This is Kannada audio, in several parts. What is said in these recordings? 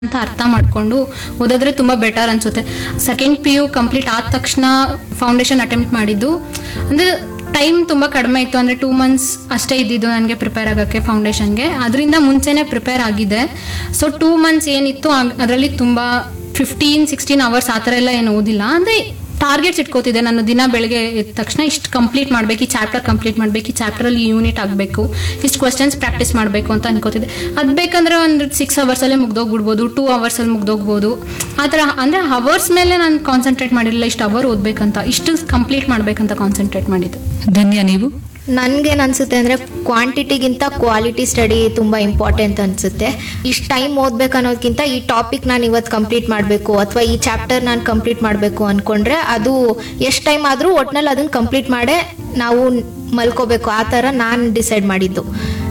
ಅಂತ ಅರ್ಥ ಮಾಡ್ಕೊಂಡು ಓದಿದ್ರೆ ತುಂಬ ಬೆಟರ್ ಅನ್ಸುತ್ತೆ ಸೆಕೆಂಡ್ ಪಿ ಯು ಕಂಪ್ಲೀಟ್ ಆದ ತಕ್ಷಣ ಫೌಂಡೇಶನ್ ಅಟೆಂಪ್ಟ್ ಮಾಡಿದ್ದು ಅಂದರೆ ಟೈಮ್ ತುಂಬ ಕಡಿಮೆ ಇತ್ತು ಅಂದರೆ ಟೂ ಮಂತ್ಸ್ ಅಷ್ಟೇ ಇದ್ದಿದ್ದು ನನಗೆ ಪ್ರಿಪೇರ್ ಆಗೋಕ್ಕೆ ಫೌಂಡೇಶನ್ಗೆ ಅದರಿಂದ ಮುಂಚೆನೇ ಪ್ರಿಪೇರ್ ಆಗಿದೆ ಸೊ ಟೂ ಮಂತ್ಸ್ ಏನಿತ್ತು ಅದರಲ್ಲಿ ತುಂಬ ಫಿಫ್ಟೀನ್ ಸಿಕ್ಸ್ಟೀನ್ ಅವರ್ಸ್ ಆ ಥರ ಎಲ್ಲ ಏನು ಓದಿಲ್ಲ ಅಂದರೆ ಟಾರ್ಗೆಟ್ಸ್ ಇಟ್ಕೋತಿದ್ದೆ ನಾನು ದಿನ ಬೆಳಗ್ಗೆ ಎದ್ದ ತಕ್ಷಣ ಇಷ್ಟು ಕಂಪ್ಲೀಟ್ ಮಾಡಬೇಕು ಈ ಚಾಪ್ಟರ್ ಕಂಪ್ಲೀಟ್ ಮಾಡಬೇಕು ಈ ಚಾಪ್ಟರಲ್ಲಿ ಯೂನಿಟ್ ಆಗಬೇಕು ಇಷ್ಟು ಕ್ವಶನ್ಸ್ ಪ್ರಾಕ್ಟೀಸ್ ಮಾಡಬೇಕು ಅಂತ ಅನ್ಕೋತಿದ್ದೆ ಅದು ಬೇಕಂದ್ರೆ ಒಂದು ಸಿಕ್ಸ್ ಅವರ್ಸಲ್ಲೇ ಮುಗ್ದೋಗ್ಬಿಡ್ಬೋದು ಟೂ ಅವರ್ಸಲ್ಲಿ ಮುಗ್ದೋಗ್ಬೋದು ಆ ಥರ ಅಂದರೆ ಅವರ್ಸ್ ಮೇಲೆ ನಾನು ಕಾನ್ಸಂಟ್ರೇಟ್ ಮಾಡಿರಲಿಲ್ಲ ಇಷ್ಟು ಅವರ್ ಓದಬೇಕಂತ ಇಷ್ಟು ಕಂಪ್ಲೀಟ್ ಮಾಡಬೇಕಂತ ಕಾನ್ಸಂಟ್ರೇಟ್ ಮಾಡಿದ್ದು ಧನ್ಯ ನೀವು ನನ್ಗೇನ್ ಅನ್ಸುತ್ತೆ ಅಂದ್ರೆ ಕ್ವಾಂಟಿಟಿಗಿಂತ ಕ್ವಾಲಿಟಿ ಸ್ಟಡಿ ತುಂಬಾ ಇಂಪಾರ್ಟೆಂಟ್ ಅನ್ಸುತ್ತೆ ಇಷ್ಟು ಟೈಮ್ ಓದ್ಬೇಕು ಅನ್ನೋದಕ್ಕಿಂತ ಈ ಟಾಪಿಕ್ ನಾನು ಇವತ್ತು ಕಂಪ್ಲೀಟ್ ಮಾಡಬೇಕು ಅಥವಾ ಈ ಚಾಪ್ಟರ್ ನಾನು ಕಂಪ್ಲೀಟ್ ಮಾಡಬೇಕು ಅನ್ಕೊಂಡ್ರೆ ಅದು ಎಷ್ಟು ಟೈಮ್ ಆದರೂ ಒಟ್ನಲ್ಲಿ ಅದನ್ನ ಕಂಪ್ಲೀಟ್ ಮಾಡೇ ನಾವು ಮಲ್ಕೋಬೇಕು ಆ ಥರ ನಾನು ಡಿಸೈಡ್ ಮಾಡಿದ್ದು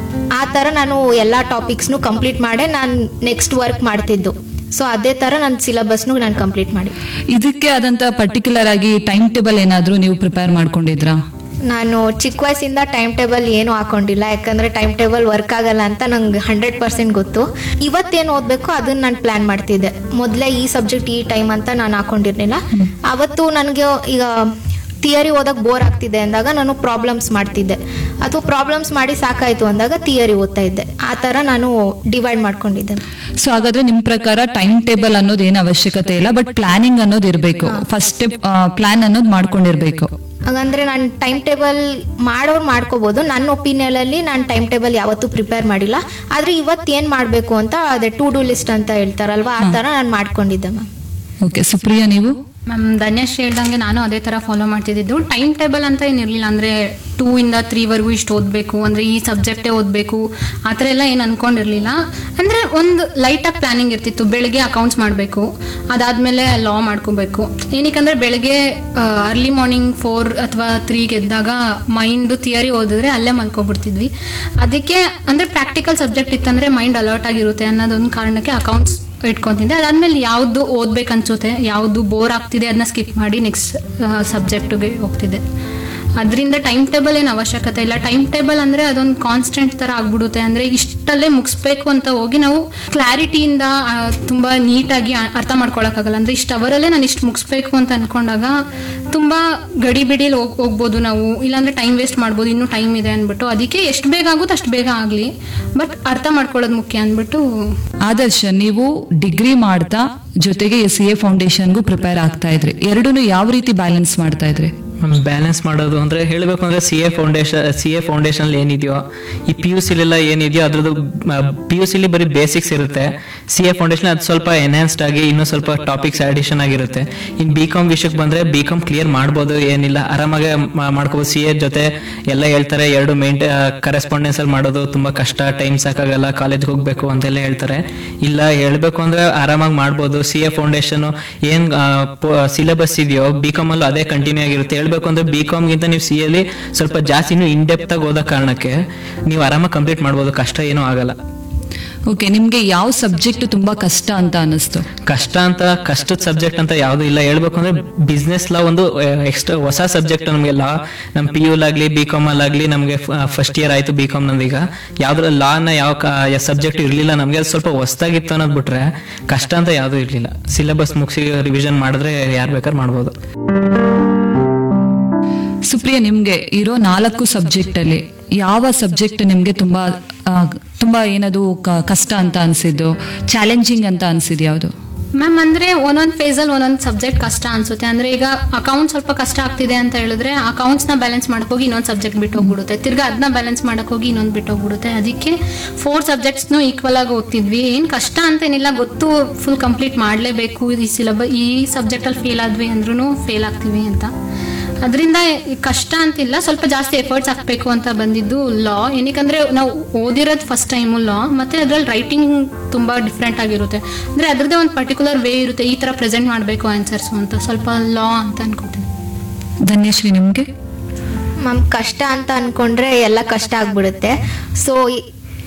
ಆ ಥರ ನಾನು ಎಲ್ಲ ಟಾಪಿಕ್ಸ್ನು ಕಂಪ್ಲೀಟ್ ಮಾಡೇ ನಾನು ನೆಕ್ಸ್ಟ್ ವರ್ಕ್ ಮಾಡ್ತಿದ್ದು ಸೊ ಅದೇ ಥರ ನನ್ನ ಸಿಲೆಬಸ್ನು ನಾನು ಕಂಪ್ಲೀಟ್ ಮಾಡಿ ಇದಕ್ಕೆ ಆದಂತ ಪರ್ಟಿಕ್ಯುಲರ್ ಆಗಿ ಟೈಮ್ ಟೇಬಲ್ ಏನಾದ್ರೂ ನೀವು ಪ್ರಿಪೇರ್ ಮಾಡ್ಕೊಂಡಿದ್ರಾ ನಾನು ಚಿಕ್ಕ ವಯಸ್ಸಿಂದ ಟೈಮ್ ಟೇಬಲ್ ಏನು ಹಾಕೊಂಡಿಲ್ಲ ಯಾಕಂದ್ರೆ ಟೈಮ್ ಟೇಬಲ್ ವರ್ಕ್ ಆಗಲ್ಲ ಅಂತ ನಂಗೆ ಹಂಡ್ರೆಡ್ ಪರ್ಸೆಂಟ್ ಗೊತ್ತು ಇವತ್ತೇನು ಓದಬೇಕು ಅದನ್ನ ನಾನು ಪ್ಲಾನ್ ಮಾಡ್ತಿದ್ದೆ ಮೊದಲೇ ಈ ಸಬ್ಜೆಕ್ಟ್ ಈ ಟೈಮ್ ಅಂತ ನಾನು ಹಾಕೊಂಡಿರ್ಲಿಲ್ಲ ಅವತ್ತು ನನಗೆ ಈಗ ಥಿಯರಿ ಓದಕ್ ಬೋರ್ ಆಗ್ತಿದೆ ಅಂದಾಗ ನಾನು ಪ್ರಾಬ್ಲಮ್ಸ್ ಮಾಡ್ತಿದ್ದೆ ಅಥವಾ ಪ್ರಾಬ್ಲಮ್ಸ್ ಮಾಡಿ ಸಾಕಾಯ್ತು ಅಂದಾಗ ಥಿಯರಿ ಓದ್ತಾ ಇದ್ದೆ ಆ ಥರ ನಾನು ಡಿವೈಡ್ ಮಾಡ್ಕೊಂಡಿದ್ದೆ ಸೊ ಹಾಗಾದ್ರೆ ನಿಮ್ ಪ್ರಕಾರ ಟೈಮ್ ಟೇಬಲ್ ಅನ್ನೋದು ಏನು ಅವಶ್ಯಕತೆ ಇಲ್ಲ ಬಟ್ ಪ್ಲಾನಿಂಗ್ ಅನ್ನೋದು ಇರಬೇಕು ಫಸ್ಟ್ ಸ್ಟೆಪ್ ಪ್ಲಾನ್ ಅನ್ನೋದು ಮಾಡ್ಕೊಂಡಿರ್ಬೇಕು ಹಾಗಂದ್ರೆ ನಾನು ಟೈಮ್ ಟೇಬಲ್ ಮಾಡೋರು ಮಾಡ್ಕೋಬಹುದು ನನ್ನ ಒಪಿನಿಯನ್ ಅಲ್ಲಿ ನಾನು ಟೈಮ್ ಟೇಬಲ್ ಯಾವತ್ತೂ ಪ್ರಿಪೇರ್ ಮಾಡಿಲ್ಲ ಆದ್ರೆ ಇವತ್ತು ಏನ್ ಮಾಡ್ಬೇಕು ಅಂತ ಅದೇ ಟು ಡೂ ಲಿಸ್ಟ್ ಅಂತ ಹೇಳ್ತಾರಲ್ವಾ ಆ ತರ ನಾನು ಮಾಡ್ಕೊಂಡಿದ್ದೆ ಮ್ಯಾಮ್ ಓಕೆ ಸುಪ್ರಿಯಾ ನೀವು ಮ್ಯಾಮ್ ಧನ್ಯಶ್ರೀ ಹೇಳ್ದಂಗೆ ನಾನು ಅದೇ ಥರ ಫಾಲೋ ಮಾಡ್ತಿದ್ದಿದ್ದು ಟೈಮ್ ಟೇಬಲ್ ಅಂತ ಏನಿರಲಿಲ್ಲ ಅಂದರೆ ಟೂ ಇಂದ ತ್ರೀವರೆಗೂ ಇಷ್ಟು ಓದಬೇಕು ಅಂದರೆ ಈ ಸಬ್ಜೆಕ್ಟೇ ಓದಬೇಕು ಆ ಥರ ಎಲ್ಲ ಏನು ಅನ್ಕೊಂಡಿರಲಿಲ್ಲ ಅಂದರೆ ಒಂದು ಲೈಟಾಗಿ ಪ್ಲಾನಿಂಗ್ ಇರ್ತಿತ್ತು ಬೆಳಗ್ಗೆ ಅಕೌಂಟ್ಸ್ ಮಾಡಬೇಕು ಅದಾದಮೇಲೆ ಲಾ ಮಾಡ್ಕೋಬೇಕು ಏನಕ್ಕಂದ್ರೆ ಬೆಳಗ್ಗೆ ಅರ್ಲಿ ಮಾರ್ನಿಂಗ್ ಫೋರ್ ಅಥವಾ ತ್ರೀಗೆ ಎದ್ದಾಗ ಮೈಂಡ್ ಥಿಯರಿ ಓದಿದ್ರೆ ಅಲ್ಲೇ ಮಲ್ಕೊಬಿಡ್ತಿದ್ವಿ ಅದಕ್ಕೆ ಅಂದರೆ ಪ್ರಾಕ್ಟಿಕಲ್ ಸಬ್ಜೆಕ್ಟ್ ಇತ್ತಂದರೆ ಮೈಂಡ್ ಅಲರ್ಟ್ ಆಗಿರುತ್ತೆ ಅನ್ನೋದೊಂದು ಕಾರಣಕ್ಕೆ ಅಕೌಂಟ್ಸ್ ಇಟ್ಕೊತಿದ್ದೆ ಅದಾದ್ಮೇಲೆ ಯಾವುದು ಓದ್ಬೇಕು ಅನ್ಸುತ್ತೆ ಯಾವುದು ಬೋರ್ ಆಗ್ತಿದೆ ಅದನ್ನ ಸ್ಕಿಪ್ ಮಾಡಿ ನೆಕ್ಸ್ಟ್ ಸಬ್ಜೆಕ್ಟ್ಗೆ ಹೋಗ್ತಿದ್ದೆ ಅದರಿಂದ ಟೈಮ್ ಟೇಬಲ್ ಏನು ಅವಶ್ಯಕತೆ ಇಲ್ಲ ಟೈಮ್ ಟೇಬಲ್ ಅಂದ್ರೆ ಅದೊಂದು ಕಾನ್ಸ್ಟೆಂಟ್ ತರ ಆಗ್ಬಿಡುತ್ತೆ ಅಂದ್ರೆ ಇಷ್ಟಲ್ಲೇ ಮುಗಿಸ್ಬೇಕು ಅಂತ ಹೋಗಿ ನಾವು ಕ್ಲಾರಿಟಿಯಿಂದ ಆ, ತುಂಬಾ ನೀಟಾಗಿ ಅರ್ಥ ಮಾಡ್ಕೊಳಕ್ಕಾಗಲ್ಲ ಅಂದ್ರೆ ಇಷ್ಟು ಅವರಲ್ಲೇ ನಾನು ಇಷ್ಟು ಮುಗಿಸ್ಬೇಕು ಅಂತ ಅನ್ಕೊಂಡಾಗ ತುಂಬಾ ಗಡಿ ಬಿಡಿಲಿ ಹೋಗ್ ಹೋಗ್ಬೋದು ನಾವು ಇಲ್ಲಾಂದ್ರೆ ಟೈಮ್ ವೇಸ್ಟ್ ಮಾಡ್ಬೋದು ಇನ್ನೂ ಟೈಮ್ ಇದೆ ಅಂದ್ಬಿಟ್ಟು ಅದಕ್ಕೆ ಎಷ್ಟು ಬೇಗ ಆಗುತ್ತೋ ಅಷ್ಟು ಬೇಗ ಆಗಲಿ ಬಟ್ ಅರ್ಥ ಮಾಡ್ಕೊಳ್ಳೋದು ಮುಖ್ಯ ಅಂದ್ಬಿಟ್ಟು ಆದರ್ಶ ನೀವು ಡಿಗ್ರಿ ಮಾಡ್ತಾ ಜೊತೆಗೆ ಸಿ ಎ ಫೌಂಡೇಶನ್ಗೂ ಪ್ರಿಪೇರ್ ಆಗ್ತಾ ಇದ್ರಿ ಎರಡನ್ನೂ ಯಾವ ರೀತಿ ಬ್ಯಾಲೆನ್ಸ್ ಮಾಡ್ತಾ ಇದ್ರಿ ಬ್ಯಾಲೆನ್ಸ್ ಮಾಡೋದು ಅಂದರೆ ಹೇಳಬೇಕು ಅಂದರೆ C A foundation C A foundation ಏನಿದೆಯೋ ಈ ಪಿ ಯು ಸಿಲೆಲ್ಲ ಏನಿದೆಯೋ ಅದ್ರದ್ದು ಪಿ ಯು ಸಿಲಿ ಬರೀ ಬೇಸಿಕ್ಸ್ ಇರುತ್ತೆ ಸಿ ಎ ಫೌಂಡೇಶನ್ ಅದು ಸ್ವಲ್ಪ ಎನ್ಹಾನ್ಸ್ಡ್ ಆಗಿ ಇನ್ನೂ ಸ್ವಲ್ಪ ಟಾಪಿಕ್ಸ್ ಅಡಿಷನ್ ಆಗಿರುತ್ತೆ ಇನ್ನು ಬಿ ಕಾಮ್ ವಿಷಯಕ್ಕೆ ಬಂದರೆ ಬಿ ಕಾಮ್ ಕ್ಲಿಯರ್ ಮಾಡ್ಬೋದು ಏನಿಲ್ಲ ಆರಾಮಾಗಿ ಮಾ- ಮಾಡ್ಕೋಬೋದು ಸಿ ಎ ಜೊತೆ ಎಲ್ಲ ಹೇಳ್ತಾರೆ ಎರಡು ಮೇಂಟೆ ಕರೆಸ್ಪಾಂಡೆನ್ಸ್ ಅಲ್ಲಿ ಮಾಡೋದು ತುಂಬಾ ಕಷ್ಟ ಟೈಮ್ ಸಾಕಾಗಲ್ಲ ಕಾಲೇಜ್ಗೆ ಹೋಗ್ಬೇಕು ಅಂತೆಲ್ಲ ಹೇಳ್ತಾರೆ ಇಲ್ಲ ಹೇಳ್ಬೇಕು ಅಂದ್ರೆ ಆರಾಮಾಗಿ ಮಾಡ್ಬೋದು ಸಿ ಎ ಫೌಂಡೇಶನ್ ಏನ್ ಸಿಲೆಬಸ್ ಇದೆಯೋ ಬಿ ಕಾಮ್ ಅಲ್ಲೂ ಅದೇ ಕಂಟಿನ್ಯೂ ಆಗಿರುತ್ತೆ ಹೇಳ್ಬೇಕು ಅಂದ್ರೆ ಬಿ ಗಿಂತ ನೀವು ಸಿ ಅಲ್ಲಿ ಸ್ವಲ್ಪ ಜಾಸ್ತಿ ಇನ್ನೂ ಇನ್ ಡೆಪ್ತ್ ಆಗಿ ಓದೋ ಕಾರಣಕ್ಕೆ ನೀವು ಆರಾಮಾಗಿ ಕಂಪ್ಲೀಟ್ ಮಾಡ್ಬೋದು ಕಷ್ಟ ಏನೂ ಆಗಲ್ಲ ಓಕೆ ನಿಮ್ಗೆ ಯಾವ ಸಬ್ಜೆಕ್ಟ್ ತುಂಬಾ ಕಷ್ಟ ಅಂತ ಅನಿಸ್ತು ಕಷ್ಟ ಅಂತ ಕಷ್ಟದ ಸಬ್ಜೆಕ್ಟ್ ಅಂತ ಯಾವುದು ಇಲ್ಲ ಹೇಳ್ಬೇಕು ಅಂದ್ರೆ ಬಿಸ್ನೆಸ್ ಲಾ ಒಂದು ಎಕ್ಸ್ಟ್ರಾ ಹೊಸ ಸಬ್ಜೆಕ್ಟ್ ನಮಗೆ ಲಾ ನಮ್ಮ ಪಿ ಯು ಆಗ್ಲಿ ಬಿ ಕಾಮ್ ಅಲ್ಲಾಗ್ಲಿ ನಮಗೆ ಫಸ್ಟ್ ಇಯರ್ ಆಯ್ತು ಬಿ ಕಾಮ್ ನಂದೀಗ ಯಾವ್ದ್ರ ಲಾನ ಯಾವ ಸಬ್ಜೆಕ್ಟ್ ಇರ್ಲಿಲ್ಲ ನಮಗೆ ಅದು ಸ್ವಲ್ಪ ಹೊಸದಾಗಿತ್ತು ಅನ್ನೋದು ಬಿಟ್ರೆ ಕಷ್ಟ ಅಂತ ಯಾವ್ದು ಇರ್ಲಿಲ್ಲ ಸಿಲೆಬಸ್ ಮುಗಿಸಿ ರಿವಿಷನ್ ಮಾಡಿದ್ರೆ ಯಾರು ಬೇಕಾದ್ರೆ ಮಾಡ್ಬೋದು ಸುಪ್ರಿಯ ನಿಮ್ಗೆ ಇರೋ ನಾಲ್ಕು ಸಬ್ಜೆಕ್ಟ್ ಅಲ್ಲಿ ಯಾವ ಸಬ್ಜೆಕ್ಟ್ ನಿಮ್ಗೆ ತುಂಬಾ ಆ, ತುಂಬಾ ಏನದು ಕ- ಕಷ್ಟ ಅಂತ ಅನ್ಸಿದ್ದು ಚಾಲೆಂಜಿಂಗ್ ಅಂತ ಅನ್ಸಿದ್ ಯಾವುದು ಮ್ಯಾಮ್ ಅಂದ್ರೆ ಒಂದೊಂದು ಫೇಸಲ್ಲಿ ಒಂದೊಂದು ಸಬ್ಜೆಕ್ಟ್ ಕಷ್ಟ ಅನ್ಸುತ್ತೆ ಅಂದ್ರೆ ಈಗ ಅಕೌಂಟ್ ಸ್ವಲ್ಪ ಕಷ್ಟ ಆಗ್ತಿದೆ ಅಂತ ಹೇಳಿದ್ರೆ ಅಕೌಂಟ್ಸ್ ನ ಬ್ಯಾಲೆನ್ಸ್ ಹೋಗಿ ಇನ್ನೊಂದು ಸಬ್ಜೆಕ್ಟ್ ಬಿಟ್ಟು ಹೋಗ್ಬಿಡುತ್ತೆ ತಿರ್ಗಾ ಅದನ್ನ ಬ್ಯಾಲೆನ್ಸ್ ಹೋಗಿ ಇನ್ನೊಂದು ಬಿಟ್ಟು ಹೋಗ್ಬಿಡುತ್ತೆ ಅದಕ್ಕೆ ಫೋರ್ ಸಬ್ಜೆಕ್ಟ್ಸ್ನು ಈಕ್ವಲ್ ಆಗಿ ಓದ್ತಿದ್ವಿ ಏನ್ ಕಷ್ಟ ಅಂತೇನಿಲ್ಲ ಗೊತ್ತು ಫುಲ್ ಕಂಪ್ಲೀಟ್ ಮಾಡಲೇಬೇಕು ಈ ಸಿಲಬ ಈ ಸಬ್ಜೆಕ್ಟ್ ಅಲ್ಲಿ ಫೇಲ್ ಆದ್ವಿ ಅಂದ್ರೂ ಫೇಲ್ ಆಗ್ತೀವಿ ಅಂತ ಅದರಿಂದ ಕಷ್ಟ ಅಂತಿಲ್ಲ ಸ್ವಲ್ಪ ಜಾಸ್ತಿ ಎಫರ್ಟ್ಸ್ ಹಾಕ್ಬೇಕು ಅಂತ ಬಂದಿದ್ದು ಲಾ ಏನಕ್ಕಂದ್ರೆ ನಾವು ಓದಿರೋದು ಫಸ್ಟ್ ಟೈಮು ಲಾ ಮತ್ತೆ ಅದ್ರಲ್ಲಿ ರೈಟಿಂಗ್ ತುಂಬಾ ಡಿಫ್ರೆಂಟ್ ಆಗಿರುತ್ತೆ ಅಂದ್ರೆ ಅದ್ರದ್ದೇ ಒಂದು ಪರ್ಟಿಕ್ಯುಲರ್ ವೇ ಇರುತ್ತೆ ಈ ತರ ಪ್ರೆಸೆಂಟ್ ಮಾಡಬೇಕು ಆನ್ಸರ್ಸ್ ಅಂತ ಸ್ವಲ್ಪ ಲಾ ಅಂತ ಅನ್ಕೋತೀನಿ ಧನ್ಯಶ್ರೀ ನಿಮ್ಗೆ ಮ್ಯಾಮ್ ಕಷ್ಟ ಅಂತ ಅನ್ಕೊಂಡ್ರೆ ಎಲ್ಲ ಕಷ್ಟ ಆಗ್ಬಿಡುತ್ತೆ ಸೊ